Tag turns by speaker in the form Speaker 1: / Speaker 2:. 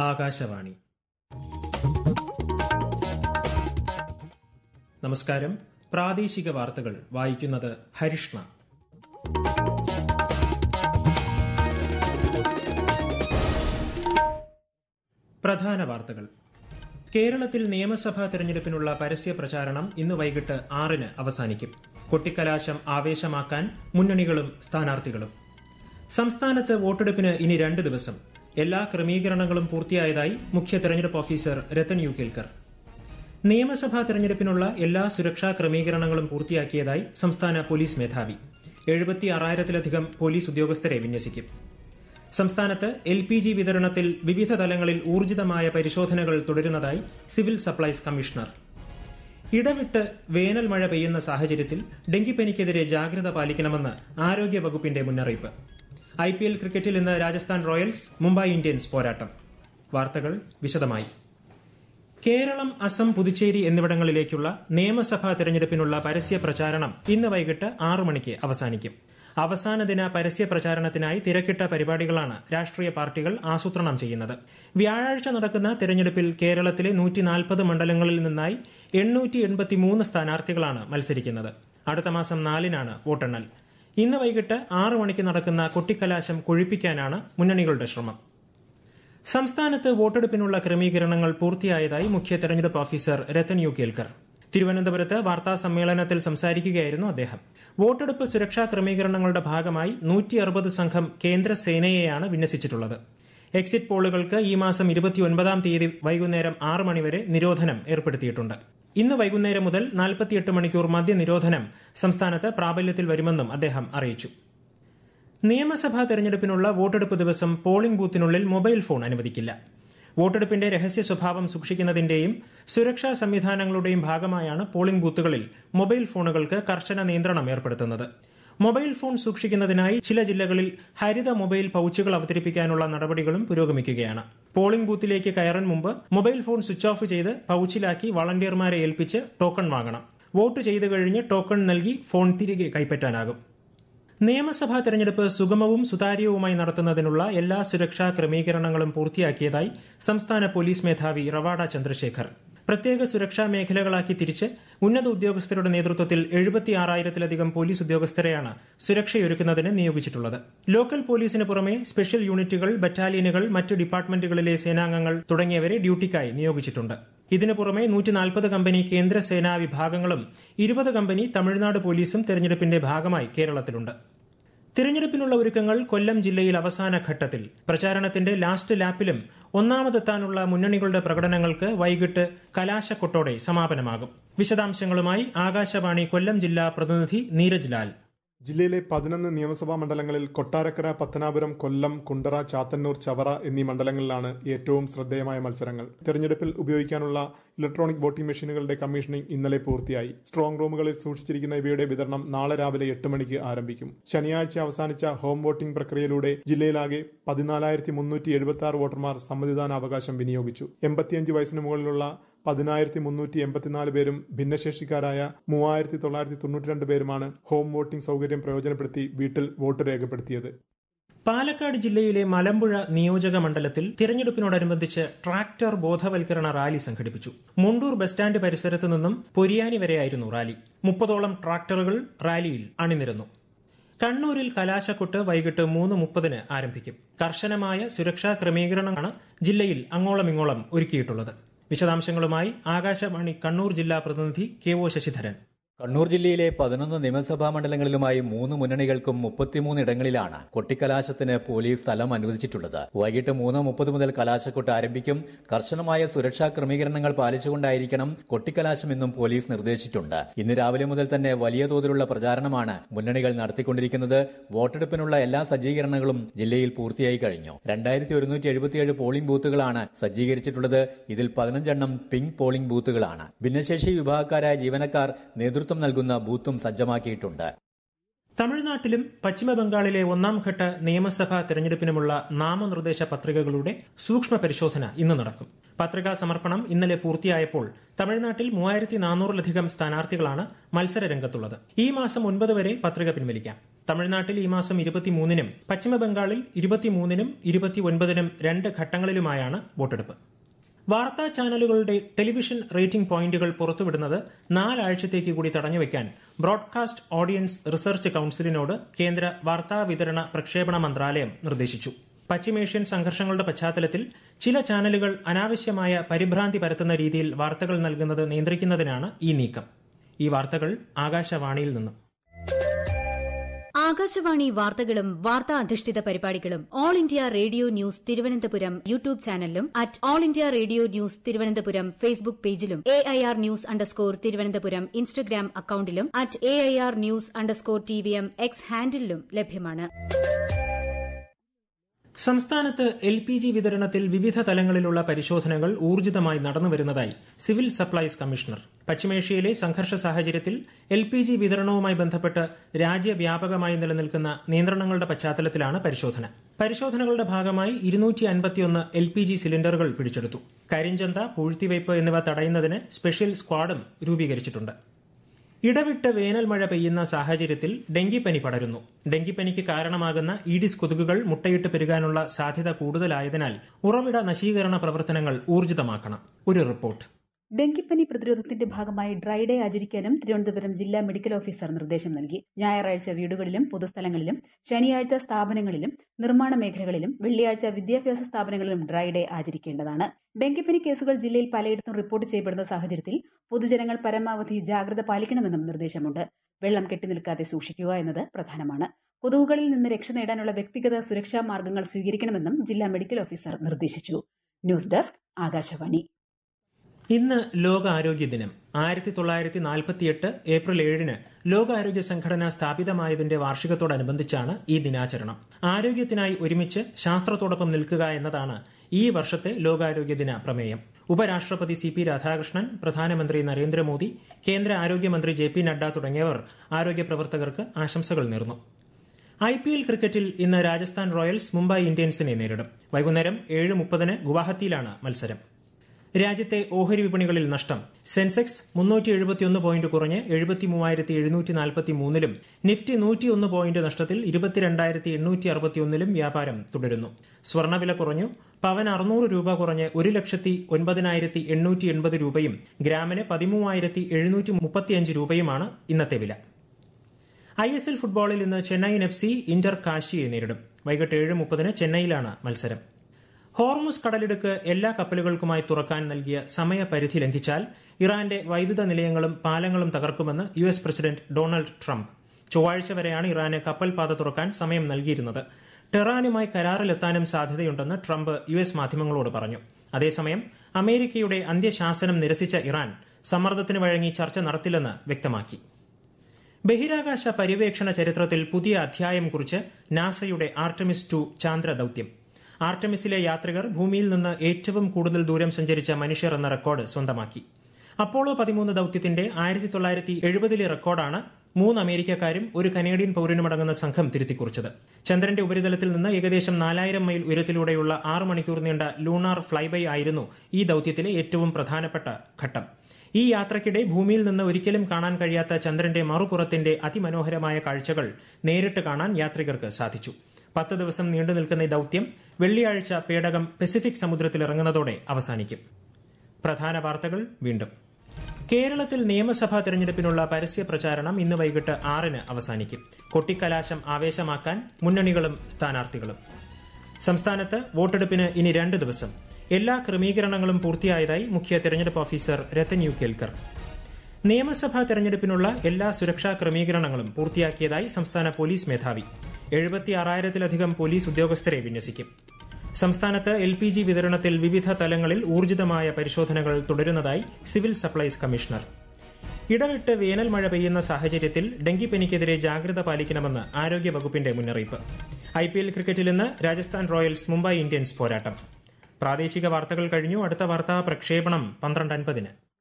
Speaker 1: ആകാശവാണി നമസ്കാരം പ്രാദേശിക വാർത്തകൾ വായിക്കുന്നത് ഹരിഷ്ണ പ്രധാന വാർത്തകൾ കേരളത്തിൽ നിയമസഭാ തെരഞ്ഞെടുപ്പിനുള്ള പരസ്യ പ്രചാരണം ഇന്ന് വൈകിട്ട് ആറിന് അവസാനിക്കും കൊട്ടിക്കലാശം ആവേശമാക്കാൻ മുന്നണികളും സ്ഥാനാർത്ഥികളും സംസ്ഥാനത്ത് വോട്ടെടുപ്പിന് ഇനി രണ്ട് ദിവസം എല്ലാ ക്രമീകരണങ്ങളും പൂർത്തിയായതായി മുഖ്യ തെരഞ്ഞെടുപ്പ് ഓഫീസർ രത്തൻ യു കേൽക്കർ നിയമസഭാ തെരഞ്ഞെടുപ്പിനുള്ള എല്ലാ സുരക്ഷാ ക്രമീകരണങ്ങളും പൂർത്തിയാക്കിയതായി സംസ്ഥാന പോലീസ് മേധാവി എഴുപത്തി ആറായിരത്തിലധികം പോലീസ് ഉദ്യോഗസ്ഥരെ വിന്യസിക്കും സംസ്ഥാനത്ത് എൽ പി ജി വിതരണത്തിൽ വിവിധ തലങ്ങളിൽ ഊർജിതമായ പരിശോധനകൾ തുടരുന്നതായി സിവിൽ സപ്ലൈസ് കമ്മീഷണർ ഇടവിട്ട് വേനൽ മഴ പെയ്യുന്ന സാഹചര്യത്തിൽ ഡെങ്കിപ്പനിക്കെതിരെ ജാഗ്രത പാലിക്കണമെന്ന് ആരോഗ്യ വകുപ്പിന്റെ മുന്നറിയിപ്പ് ഐ പി എൽ ക്രിക്കറ്റിൽ ഇന്ന് രാജസ്ഥാൻ റോയൽസ് മുംബൈ ഇന്ത്യൻസ് പോരാട്ടം വാർത്തകൾ വിശദമായി കേരളം അസം പുതുച്ചേരി എന്നിവിടങ്ങളിലേക്കുള്ള നിയമസഭാ തെരഞ്ഞെടുപ്പിനുള്ള പരസ്യ പ്രചാരണം ഇന്ന് വൈകിട്ട് ആറു മണിക്ക് അവസാനിക്കും അവസാന ദിന പരസ്യ പ്രചാരണത്തിനായി തിരക്കിട്ട പരിപാടികളാണ് രാഷ്ട്രീയ പാർട്ടികൾ ആസൂത്രണം ചെയ്യുന്നത് വ്യാഴാഴ്ച നടക്കുന്ന തെരഞ്ഞെടുപ്പിൽ കേരളത്തിലെ നൂറ്റി നാൽപ്പത് മണ്ഡലങ്ങളിൽ നിന്നായി എണ്ണൂറ്റി എൺപത്തിമൂന്ന് സ്ഥാനാർത്ഥികളാണ് മത്സരിക്കുന്നത് അടുത്ത മാസം നാലിനാണ് വോട്ടെണ്ണൽ ഇന്ന് വൈകിട്ട് ആറു മണിക്ക് നടക്കുന്ന കൊട്ടിക്കലാശം കൊഴിപ്പിക്കാനാണ് മുന്നണികളുടെ ശ്രമം സംസ്ഥാനത്ത് വോട്ടെടുപ്പിനുള്ള ക്രമീകരണങ്ങൾ പൂർത്തിയായതായി മുഖ്യ തെരഞ്ഞെടുപ്പ് ഓഫീസർ രത്തൻ യു കേൽക്കർ തിരുവനന്തപുരത്ത് വാർത്താ സമ്മേളനത്തിൽ സംസാരിക്കുകയായിരുന്നു അദ്ദേഹം വോട്ടെടുപ്പ് സുരക്ഷാ ക്രമീകരണങ്ങളുടെ ഭാഗമായി നൂറ്റി അറുപത് സംഘം കേന്ദ്ര സേനയെയാണ് വിന്യസിച്ചിട്ടുള്ളത് എക്സിറ്റ് പോളുകൾക്ക് ഈ മാസം ഇരുപത്തിയൊൻപതാം തീയതി വൈകുന്നേരം ആറ് മണിവരെ നിരോധനം ഏർപ്പെടുത്തിയിട്ടുണ്ട് ഇന്ന് വൈകുന്നേരം മുതൽ നാൽപ്പത്തിയെട്ട് മണിക്കൂർ മദ്യനിരോധനം സംസ്ഥാനത്ത് പ്രാബല്യത്തിൽ വരുമെന്നും അദ്ദേഹം അറിയിച്ചു നിയമസഭാ തെരഞ്ഞെടുപ്പിനുള്ള വോട്ടെടുപ്പ് ദിവസം പോളിംഗ് ബൂത്തിനുള്ളിൽ മൊബൈൽ ഫോൺ അനുവദിക്കില്ല വോട്ടെടുപ്പിന്റെ രഹസ്യ സ്വഭാവം സൂക്ഷിക്കുന്നതിന്റെയും സുരക്ഷാ സംവിധാനങ്ങളുടെയും ഭാഗമായാണ് പോളിംഗ് ബൂത്തുകളിൽ മൊബൈൽ ഫോണുകൾക്ക് കർശന നിയന്ത്രണം ഏർപ്പെടുത്തുന്നത് മൊബൈൽ ഫോൺ സൂക്ഷിക്കുന്നതിനായി ചില ജില്ലകളിൽ ഹരിത മൊബൈൽ പൌച്ചുകൾ അവതരിപ്പിക്കാനുള്ള നടപടികളും പുരോഗമിക്കുകയാണ് പോളിംഗ് ബൂത്തിലേക്ക് കയറാൻ മുമ്പ് മൊബൈൽ ഫോൺ സ്വിച്ച് ഓഫ് ചെയ്ത് പൌച്ചിലാക്കി വളണ്ടിയർമാരെ ഏൽപ്പിച്ച് ടോക്കൺ വാങ്ങണം വോട്ട് ചെയ്തു കഴിഞ്ഞ് ടോക്കൺ നൽകി ഫോൺ തിരികെ കൈപ്പറ്റാനാകും നിയമസഭാ തെരഞ്ഞെടുപ്പ് സുഗമവും സുതാര്യവുമായി നടത്തുന്നതിനുള്ള എല്ലാ സുരക്ഷാ ക്രമീകരണങ്ങളും പൂർത്തിയാക്കിയതായി സംസ്ഥാന പോലീസ് മേധാവി റവാഡ ചന്ദ്രശേഖർ പ്രത്യേക സുരക്ഷാ മേഖലകളാക്കി തിരിച്ച് ഉന്നത ഉദ്യോഗസ്ഥരുടെ നേതൃത്വത്തിൽ എഴുപത്തിയാറായിരത്തിലധികം പോലീസ് ഉദ്യോഗസ്ഥരെയാണ് സുരക്ഷയൊരുക്കുന്നതിന് നിയോഗിച്ചിട്ടുള്ളത് ലോക്കൽ പോലീസിന് പുറമെ സ്പെഷ്യൽ യൂണിറ്റുകൾ ബറ്റാലിയനുകൾ മറ്റ് ഡിപ്പാർട്ട്മെന്റുകളിലെ സേനാംഗങ്ങൾ തുടങ്ങിയവരെ ഡ്യൂട്ടിക്കായി നിയോഗിച്ചിട്ടുണ്ട് ഇതിനു പുറമെ നൂറ്റിനാൽപ്പത് കമ്പനി കേന്ദ്ര സേനാ വിഭാഗങ്ങളും ഇരുപത് കമ്പനി തമിഴ്നാട് പോലീസും തെരഞ്ഞെടുപ്പിന്റെ ഭാഗമായി കേരളത്തിലുണ്ട് തിരഞ്ഞെടുപ്പിനുള്ള ഒരുക്കങ്ങൾ കൊല്ലം ജില്ലയിൽ അവസാന ഘട്ടത്തിൽ പ്രചാരണത്തിന്റെ ലാസ്റ്റ് ലാപ്പിലും ഒന്നാമതെത്താനുള്ള മുന്നണികളുടെ പ്രകടനങ്ങൾക്ക് വൈകിട്ട് കലാശക്കൊട്ടോടെ സമാപനമാകും വിശദാംശങ്ങളുമായി ആകാശവാണി കൊല്ലം ജില്ലാ പ്രതിനിധി നീരജ് ലാൽ
Speaker 2: ജില്ലയിലെ പതിനൊന്ന് നിയമസഭാ മണ്ഡലങ്ങളിൽ കൊട്ടാരക്കര പത്തനാപുരം കൊല്ലം കുണ്ടറ ചാത്തന്നൂർ ചവറ എന്നീ മണ്ഡലങ്ങളിലാണ് ഏറ്റവും ശ്രദ്ധേയമായ മത്സരങ്ങൾ തെരഞ്ഞെടുപ്പിൽ ഉപയോഗിക്കാനുള്ള ഇലക്ട്രോണിക് വോട്ടിംഗ് മെഷീനുകളുടെ കമ്മീഷനിംഗ് ഇന്നലെ പൂർത്തിയായി സ്ട്രോങ് റൂമുകളിൽ സൂക്ഷിച്ചിരിക്കുന്ന ഇവയുടെ വിതരണം നാളെ രാവിലെ എട്ട് മണിക്ക് ആരംഭിക്കും ശനിയാഴ്ച അവസാനിച്ച ഹോം വോട്ടിംഗ് പ്രക്രിയയിലൂടെ ജില്ലയിലാകെ പതിനാലായിരത്തി മുന്നൂറ്റി എഴുപത്തി ആറ് വോട്ടർമാർ സമ്മതിദാനാവകാശം വിനിയോഗിച്ചു എൺപത്തിയഞ്ച് വയസ്സിന് മുകളിലുള്ള പതിനായിരത്തി മുന്നൂറ്റി എൺപത്തിനാല് പേരും ഭിന്നശേഷിക്കാരായ മൂവായിരത്തി തൊള്ളായിരത്തി തൊണ്ണൂറ്റിരണ്ട് പേരുമാണ് ഹോം വോട്ടിംഗ് സൗകര്യം പ്രയോജനപ്പെടുത്തി വീട്ടിൽ വോട്ട് രേഖപ്പെടുത്തിയത്
Speaker 1: പാലക്കാട് ജില്ലയിലെ മലമ്പുഴ നിയോജക മണ്ഡലത്തിൽ തിരഞ്ഞെടുപ്പിനോടനുബന്ധിച്ച് ട്രാക്ടർ ബോധവൽക്കരണ റാലി സംഘടിപ്പിച്ചു മുണ്ടൂർ ബസ് സ്റ്റാൻഡ് പരിസരത്ത് നിന്നും പൊരിയാനി വരെയായിരുന്നു റാലി മുപ്പതോളം ട്രാക്ടറുകൾ റാലിയിൽ അണിനിരന്നു കണ്ണൂരിൽ കലാശക്കൊട്ട് വൈകിട്ട് മൂന്ന് മുപ്പതിന് ആരംഭിക്കും കർശനമായ സുരക്ഷാ ക്രമീകരണമാണ് ജില്ലയിൽ അങ്ങോളം ഇങ്ങോളം ഒരുക്കിയിട്ടുള്ളത് വിശദാംശങ്ങളുമായി ആകാശവാണി കണ്ണൂർ ജില്ലാ പ്രതിനിധി കെ ഒ ശശിധരൻ
Speaker 3: കണ്ണൂർ ജില്ലയിലെ പതിനൊന്ന് നിയമസഭാ മണ്ഡലങ്ങളിലുമായി മൂന്ന് മുന്നണികൾക്കും മുപ്പത്തിമൂന്ന് ഇടങ്ങളിലാണ് കൊട്ടിക്കലാശത്തിന് പോലീസ് സ്ഥലം അനുവദിച്ചിട്ടുള്ളത് വൈകിട്ട് മൂന്ന് മുപ്പത് മുതൽ കലാശക്കൊട്ട് ആരംഭിക്കും കർശനമായ സുരക്ഷാ ക്രമീകരണങ്ങൾ പാലിച്ചുകൊണ്ടായിരിക്കണം കൊട്ടിക്കലാശമെന്നും പോലീസ് നിർദ്ദേശിച്ചിട്ടുണ്ട് ഇന്ന് രാവിലെ മുതൽ തന്നെ വലിയ തോതിലുള്ള പ്രചാരണമാണ് മുന്നണികൾ നടത്തിക്കൊണ്ടിരിക്കുന്നത് വോട്ടെടുപ്പിനുള്ള എല്ലാ സജ്ജീകരണങ്ങളും ജില്ലയിൽ പൂർത്തിയായി കഴിഞ്ഞു രണ്ടായിരത്തി ഒരുന്നൂറ്റി എഴുപത്തിയേഴ് പോളിംഗ് ബൂത്തുകളാണ് സജ്ജീകരിച്ചിട്ടുള്ളത് ഇതിൽ പതിനഞ്ചെണ്ണം പിങ്ക് പോളിംഗ് ബൂത്തുകളാണ് ഭിന്നശേഷി വിഭാഗക്കാരായ ജീവനക്കാർ നേതൃത്വം നൽകുന്ന ബൂത്തും സജ്ജമാക്കിയിട്ടുണ്ട്
Speaker 1: തമിഴ്നാട്ടിലും പശ്ചിമബംഗാളിലെ ഒന്നാം ഘട്ട നിയമസഭാ തെരഞ്ഞെടുപ്പിനുമുള്ള നാമനിർദ്ദേശ പത്രികകളുടെ സൂക്ഷ്മ പരിശോധന ഇന്ന് നടക്കും പത്രികാ സമർപ്പണം ഇന്നലെ പൂർത്തിയായപ്പോൾ തമിഴ്നാട്ടിൽ മൂവായിരത്തി നാനൂറിലധികം സ്ഥാനാർത്ഥികളാണ് മത്സര രംഗത്തുള്ളത് ഈ മാസം ഒൻപത് വരെ പത്രിക പിൻവലിക്കാം തമിഴ്നാട്ടിൽ ഈ മാസം ഇരുപത്തിമൂന്നിനും പശ്ചിമബംഗാളിൽ ഇരുപത്തിമൂന്നിനും ഇരുപത്തിയൊൻപതിനും രണ്ട് ഘട്ടങ്ങളിലുമായാണ് വോട്ടെടുപ്പ് വാർത്താ ചാനലുകളുടെ ടെലിവിഷൻ റേറ്റിംഗ് പോയിന്റുകൾ പുറത്തുവിടുന്നത് നാലാഴ്ചത്തേക്ക് കൂടി തടഞ്ഞുവെക്കാൻ ബ്രോഡ്കാസ്റ്റ് ഓഡിയൻസ് റിസർച്ച് കൌൺസിലിനോട് കേന്ദ്ര വാർത്താ വിതരണ പ്രക്ഷേപണ മന്ത്രാലയം നിർദ്ദേശിച്ചു പശ്ചിമേഷ്യൻ സംഘർഷങ്ങളുടെ പശ്ചാത്തലത്തിൽ ചില ചാനലുകൾ അനാവശ്യമായ പരിഭ്രാന്തി പരത്തുന്ന രീതിയിൽ വാർത്തകൾ നൽകുന്നത് നിയന്ത്രിക്കുന്നതിനാണ് ഈ നീക്കം ഈ വാർത്തകൾ ആകാശവാണിയിൽ നിന്നും
Speaker 4: ആകാശവാണി വാർത്തകളും വാർത്താ അധിഷ്ഠിത പരിപാടികളും All India Radio news Thiruvananthapuram YouTube ചാനലിലും at All India Radio news Thiruvananthapuram Facebook പേജിലും A I R news underscore Thiruvananthapuram Instagram അക്കൌണ്ടിലും at A I R news underscore T V M X ഹാൻഡിലും ലഭ്യമാണ്
Speaker 1: സംസ്ഥാനത്ത് എൽ പി ജി വിതരണത്തിൽ വിവിധ തലങ്ങളിലുള്ള പരിശോധനകൾ ഊർജിതമായി നടന്നുവരുന്നതായി സിവിൽ സപ്ലൈസ് കമ്മീഷണർ പശ്ചിമേഷ്യയിലെ സംഘർഷ സാഹചര്യത്തിൽ എൽ പി ജി വിതരണവുമായി ബന്ധപ്പെട്ട് രാജ്യവ്യാപകമായി നിലനിൽക്കുന്ന നിയന്ത്രണങ്ങളുടെ പശ്ചാത്തലത്തിലാണ് പരിശോധന പരിശോധനകളുടെ ഭാഗമായി ഇരുന്നൂറ്റി അൻപത്തിയൊന്ന് എൽ പി ജി സിലിണ്ടറുകൾ പിടിച്ചെടുത്തു കരിഞ്ചന്ത പൂഴ്ത്തിവയ്പ് എന്നിവ തടയുന്നതിന് സ്പെഷ്യൽ സ്ക്വാഡും രൂപീകരിച്ചിട്ടുണ്ട് ഇടവിട്ട് വേനൽ മഴ പെയ്യുന്ന സാഹചര്യത്തിൽ ഡെങ്കിപ്പനി പടരുന്നു ഡെങ്കിപ്പനിക്ക് കാരണമാകുന്ന ഈഡിസ് കൊതുകുകൾ മുട്ടയിട്ട് പെരുകാനുള്ള സാധ്യത കൂടുതലായതിനാൽ ഉറവിട നശീകരണ പ്രവർത്തനങ്ങൾ ഊർജിതമാക്കണം ഒരു റിപ്പോർട്ട്
Speaker 5: ഡെങ്കിപ്പനി പ്രതിരോധത്തിന്റെ ഭാഗമായി ഡ്രൈ ഡേ ആചരിക്കാനും തിരുവനന്തപുരം ജില്ലാ മെഡിക്കൽ ഓഫീസർ നിർദ്ദേശം നൽകി ഞായറാഴ്ച വീടുകളിലും പൊതുസ്ഥലങ്ങളിലും ശനിയാഴ്ച സ്ഥാപനങ്ങളിലും നിർമ്മാണ മേഖലകളിലും വെള്ളിയാഴ്ച വിദ്യാഭ്യാസ സ്ഥാപനങ്ങളിലും ഡ്രൈ ഡേ ആചരിക്കേണ്ടതാണ് ഡെങ്കിപ്പനി കേസുകൾ ജില്ലയിൽ പലയിടത്തും റിപ്പോർട്ട് ചെയ്യപ്പെടുന്ന സാഹചര്യത്തിൽ പൊതുജനങ്ങൾ പരമാവധി ജാഗ്രത പാലിക്കണമെന്നും നിർദ്ദേശമുണ്ട് വെള്ളം കെട്ടിനിൽക്കാതെ സൂക്ഷിക്കുക എന്നത് പ്രധാനമാണ് കൊതുകുകളിൽ നിന്ന് രക്ഷ നേടാനുള്ള വ്യക്തിഗത സുരക്ഷാ മാർഗങ്ങൾ സ്വീകരിക്കണമെന്നും ജില്ലാ മെഡിക്കൽ ഓഫീസർ നിർദ്ദേശിച്ചു ന്യൂസ് ഡെസ്ക് ആകാശവാണി
Speaker 1: ഇന്ന് ലോകാരോഗ്യ ദിനം ആയിരത്തി തൊള്ളായിരത്തി നാൽപ്പത്തിയെട്ട് ഏപ്രിൽ ഏഴിന് ലോകാരോഗ്യ സംഘടന സ്ഥാപിതമായതിന്റെ വാർഷികത്തോടനുബന്ധിച്ചാണ് ഈ ദിനാചരണം ആരോഗ്യത്തിനായി ഒരുമിച്ച് ശാസ്ത്രത്തോടൊപ്പം നിൽക്കുക എന്നതാണ് ഈ വർഷത്തെ ലോകാരോഗ്യ ദിന പ്രമേയം ഉപരാഷ്ട്രപതി സി പി രാധാകൃഷ്ണൻ പ്രധാനമന്ത്രി നരേന്ദ്രമോദി കേന്ദ്ര ആരോഗ്യമന്ത്രി ജെ പി നഡ്ഡ തുടങ്ങിയവർ ആരോഗ്യ പ്രവർത്തകർക്ക് ആശംസകൾ നേർന്നു ഐ പി എൽ ക്രിക്കറ്റിൽ ഇന്ന് രാജസ്ഥാൻ റോയൽസ് മുംബൈ ഇന്ത്യൻസിനെ നേരിടും വൈകുന്നേരം ഏഴ് മുപ്പതിന് ഗുവാഹത്തിയിലാണ് മത്സരം രാജ്യത്തെ ഓഹരി വിപണികളിൽ നഷ്ടം സെൻസെക്സ് മുന്നൂറ്റി എഴുപത്തിയൊന്ന് പോയിന്റ് കുറഞ്ഞ് എഴുപത്തി മൂവായിരത്തി എഴുന്നൂറ്റി നാൽപ്പത്തി മൂന്നിലും നിഫ്റ്റി നൂറ്റിയൊന്ന് പോയിന്റ് നഷ്ടത്തിൽ ഇരുപത്തിരണ്ടായിരത്തി എണ്ണൂറ്റി അറുപത്തിയൊന്നിലും വ്യാപാരം തുടരുന്നു സ്വർണ്ണവില കുറഞ്ഞു പവൻ അറുന്നൂറ് രൂപ കുറഞ്ഞ് ഒരു ലക്ഷത്തി ഒൻപതിനായിരത്തി എണ്ണൂറ്റി എൺപത് രൂപയും ഗ്രാമിന് പതിമൂവായിരത്തി എഴുന്നൂറ്റി മുപ്പത്തിയഞ്ച് രൂപയുമാണ് ഇന്നത്തെ വില ഐ എസ് എൽ ഫുട്ബോളിൽ ഇന്ന് ചെന്നൈയിൻ എഫ് സി ഇന്റർ കാശിയെ നേരിടും വൈകിട്ട് ഏഴ് മുപ്പതിന് ചെന്നൈയിലാണ് മത്സരം ഹോർമുസ് കടലിടുക്ക് എല്ലാ കപ്പലുകൾക്കുമായി തുറക്കാൻ നൽകിയ സമയപരിധി ലംഘിച്ചാൽ ഇറാന്റെ വൈദ്യുത നിലയങ്ങളും പാലങ്ങളും തകർക്കുമെന്ന് U S president Donald Trump ചൊവ്വാഴ്ച വരെയാണ് ഇറാന് കപ്പൽ പാത തുറക്കാൻ സമയം നൽകിയിരുന്നത് ടെറാനുമായി കരാറിലെത്താനും സാധ്യതയുണ്ടെന്ന് ട്രംപ് യു എസ് മാധ്യമങ്ങളോട് പറഞ്ഞു അതേസമയം അമേരിക്കയുടെ അന്ത്യശാസനം നിരസിച്ച ഇറാൻ സമ്മർദ്ദത്തിന് വഴങ്ങി ചർച്ച നടത്തില്ലെന്ന് വ്യക്തമാക്കി ബഹിരാകാശ പര്യവേക്ഷണ ചരിത്രത്തിൽ പുതിയ അധ്യായം കുറിച്ച് നാസയുടെ ആർട്ടമിസ് ടു ചാന്ദ്ര ദൌത്യം ആർട്ടമിസിലെ യാത്രികർ ഭൂമിയിൽ നിന്ന് ഏറ്റവും കൂടുതൽ ദൂരം സഞ്ചരിച്ച മനുഷ്യർ എന്ന റെക്കോർഡ് സ്വന്തമാക്കി അപ്പോളോ പതിമൂന്ന് ദൌത്യത്തിന്റെ ആയിരത്തി തൊള്ളായിരത്തി എഴുപതിലെ റെക്കോർഡാണ് മൂന്ന് അമേരിക്കക്കാരും ഒരു കനേഡിയൻ പൌരനുമടങ്ങുന്ന സംഘം തിരുത്തിക്കുറിച്ചത് ചന്ദ്രന്റെ ഉപരിതലത്തിൽ നിന്ന് ഏകദേശം നാലായിരം മൈൽ ഉയരത്തിലൂടെയുള്ള ആറ് മണിക്കൂർ നീണ്ട ലൂണാർ ഫ്ലൈബൈ ആയിരുന്നു ഈ ദൌത്യത്തിലെ ഏറ്റവും പ്രധാനപ്പെട്ട ഘട്ടം ഈ യാത്രയ്ക്കിടെ ഭൂമിയിൽ നിന്ന് ഒരിക്കലും കാണാൻ കഴിയാത്ത ചന്ദ്രന്റെ മറുപുറത്തിന്റെ അതിമനോഹരമായ കാഴ്ചകൾ നേരിട്ട് കാണാൻ യാത്രികർക്ക് സാധിച്ചു പത്ത് ദിവസം നീണ്ടു നിൽക്കുന്ന ഈ ദൌത്യം വെള്ളിയാഴ്ച പേടകം പസഫിക് സമുദ്രത്തിൽ ഇറങ്ങുന്നതോടെ അവസാനിക്കും പ്രധാന വാർത്തകൾ വീണ്ടും കേരളത്തിൽ നിയമസഭാ തെരഞ്ഞെടുപ്പിനുള്ള പരസ്യ പ്രചാരണം ഇന്ന് വൈകിട്ട് ആറിന് അവസാനിക്കും കൊട്ടിക്കലാശം ആവേശമാക്കാൻ മുന്നണികളും സ്ഥാനാർത്ഥികളും സംസ്ഥാനത്ത് വോട്ടെടുപ്പിന് ഇനി രണ്ട് ദിവസം എല്ലാ ക്രമീകരണങ്ങളും പൂർത്തിയായതായി മുഖ്യ തെരഞ്ഞെടുപ്പ് ഓഫീസർ രത്തൻ യു കേൽക്കർ നിയമസഭാ തെരഞ്ഞെടുപ്പിനുള്ള എല്ലാ സുരക്ഷാ ക്രമീകരണങ്ങളും പൂർത്തിയാക്കിയതായി സംസ്ഥാന പോലീസ് മേധാവി എഴുപത്തിയാറായിരത്തിലധികം പോലീസ് ഉദ്യോഗസ്ഥരെ വിന്യസിക്കും സംസ്ഥാനത്ത് എൽ പി ജി വിതരണത്തിൽ വിവിധ തലങ്ങളിൽ ഊർജിതമായ പരിശോധനകൾ തുടരുന്നതായി സിവിൽ സപ്ലൈസ് കമ്മീഷണർ ഇടവിട്ട് വേനൽ മഴ പെയ്യുന്ന സാഹചര്യത്തിൽ ഡെങ്കിപ്പനിക്കെതിരെ ജാഗ്രത പാലിക്കണമെന്ന് ആരോഗ്യ വകുപ്പിന്റെ മുന്നറിയിപ്പ് ഐ പി എൽ ക്രിക്കറ്റിൽ ഇന്ന് രാജസ്ഥാൻ റോയൽസ് മുംബൈ ഇന്ത്യൻസ് പോരാട്ടം പ്രാദേശിക വാർത്തകൾ കഴിഞ്ഞു അടുത്ത വാർത്താ പ്രക്ഷേപണം പന്ത്രണ്ട് അൻപതിന്